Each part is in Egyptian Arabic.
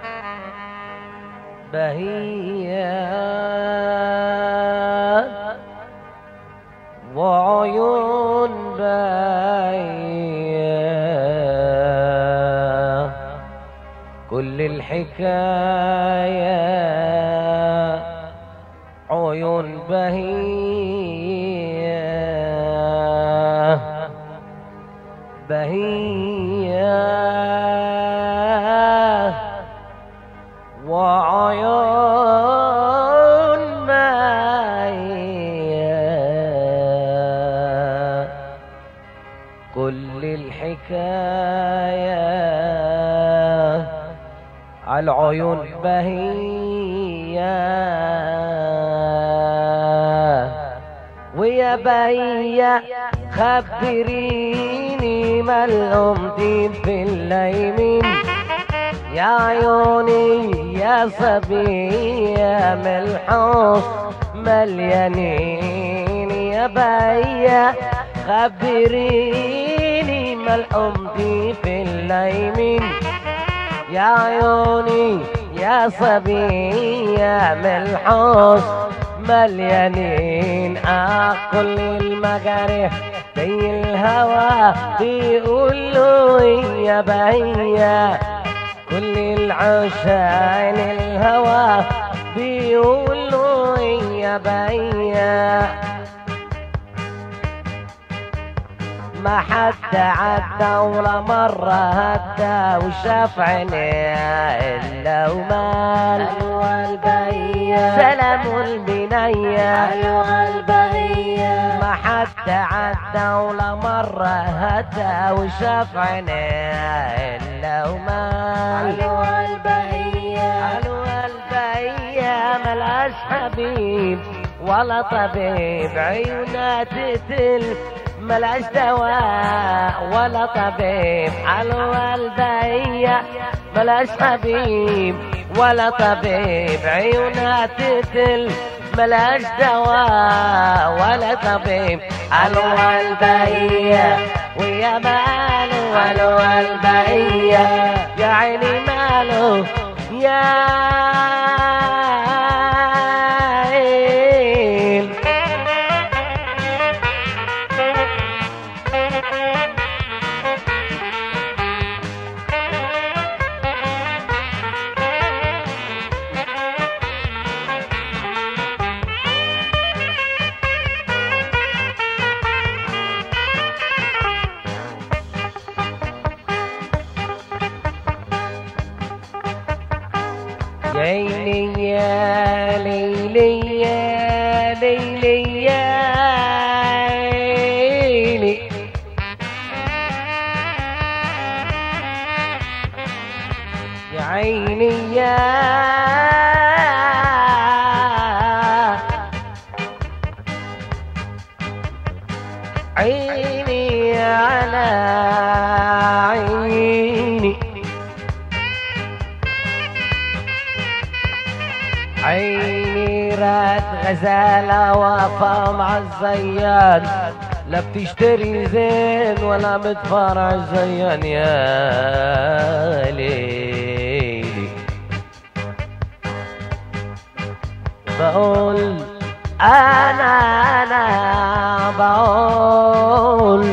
بهيات وعيون بهيات كل الحكاية عيون بهية بهية وعيون بهية كل الحكاية عالعيون بهية ويا بهية خبريني ما الأمتين في الليمين يا عيوني يا صبية من الحب مليانين يا بهية خبريني ما الأمتين في الليمين يا عيوني يا صبية من الحب مليانين آه كل المجارح زي الهوى بيقولوا يا بهية كل العشان الهوى بيقولوا يا بهية ما حد عدى ولا مرة هدى وشاف عينيه إلا ومال أيها البهية سلام البنية أيها البهية ما حد عدى ولا مرة هدى وشاف عينيه إلا ومال أيها البهية حلوة البهية ملهاش حبيب ولا طبيب عيونها تقتل ملهاش دواء ولا طبيب حلوة البهية ملهاش حبيب ولا طبيب عيونها تقتل ملهاش دواء ولا طبيب حلوة البهية ويا ماله حلوة البهية يا عيني ماله يا عين يا عيني يا ليلي يا ليلي يا عيني يا عيني يا عيني على عيني عيني رات غزالة واقفة مع الزيان لا بتشتري زين ولا بتفرع الزيان يا ليلي بقول انا انا بقول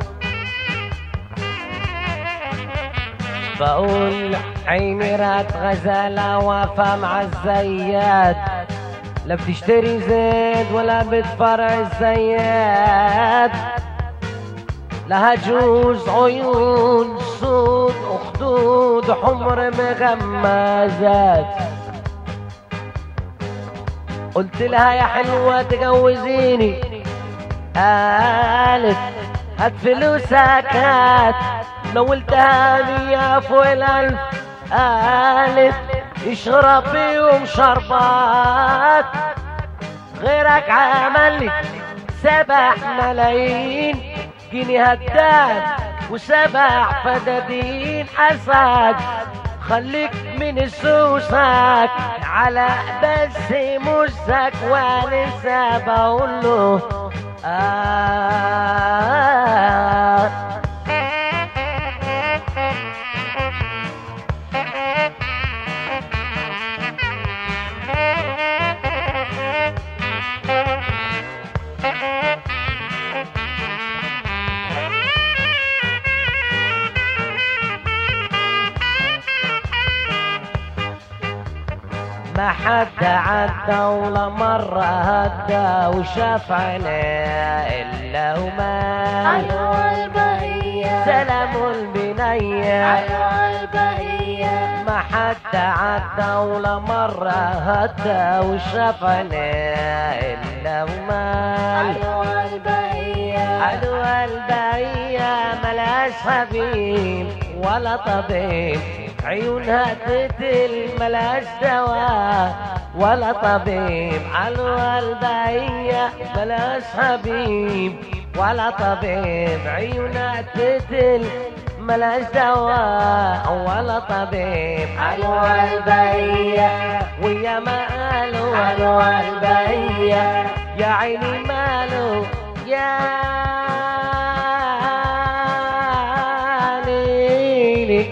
بقول عيني رات غزالة واقفة مع الزيات لا بتشتري زيت ولا بتفرع الزيات لها جوز عيون سود وخدود حمر مغمزات قلت لها يا حلوة تجوزيني قالت هات فلوسك هات نولتها مية فوق الألف قالت اشرب بيهم شربات غيرك عمل لي سبع ملايين جنيه هداد وسبع فدادين حسد خليك من السوسك على بس مسك ولسه بقول له آه ما حد عدى ولا مرة هدى وشاف عينيه إلا وما علوى البهية سلام البنية علوى البهية ما حد عدى ولا مرة هدى وشاف عينيه إلا وما علوى البهية عدو البعية ملاش حبيب ولا طبيب عيونها تقتل ملاش دواء ولا طبيب عدو البعية ملاش حبيب ولا طبيب عيونها تقتل ملاش دواء ولا طبيب علوى البهية ويا ما قالوا علوى البهية يا عيني ماله يا ليلي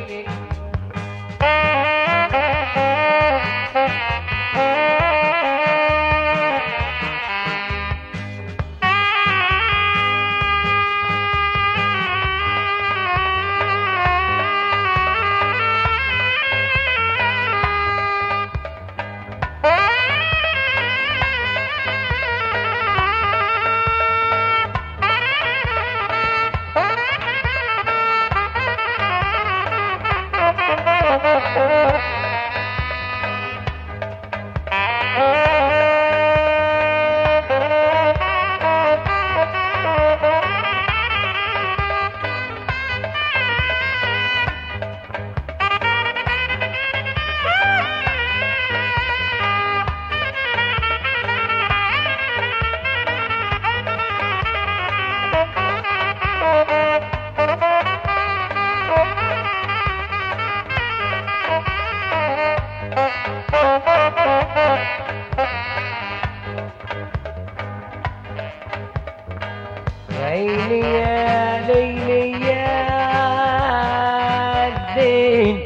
يا عيني يا ليلي يا الدين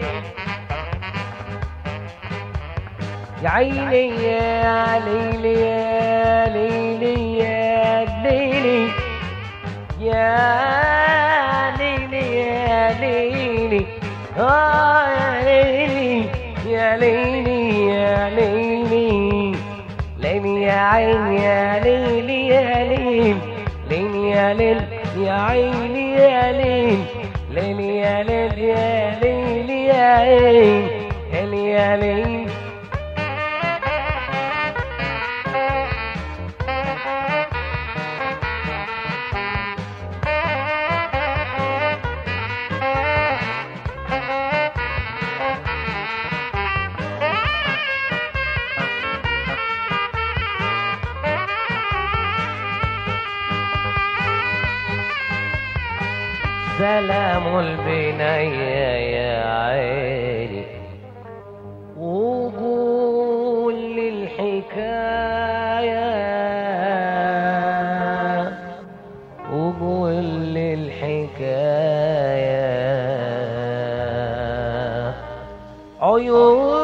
يا عيني يا ليلي يا ليلي يا ليلي يا ليلي يا ليلي آه يا ليلي يا ليلي يا ليلي ليلي يا عين يا ليلي يا ليل ليلي يا ليل يا عيني يا ليل ليلي يا ليل يا ليلي يا عين ليلي يا ليل سلام البنية يا عيني وقول للحكاية وقول للحكاية عيون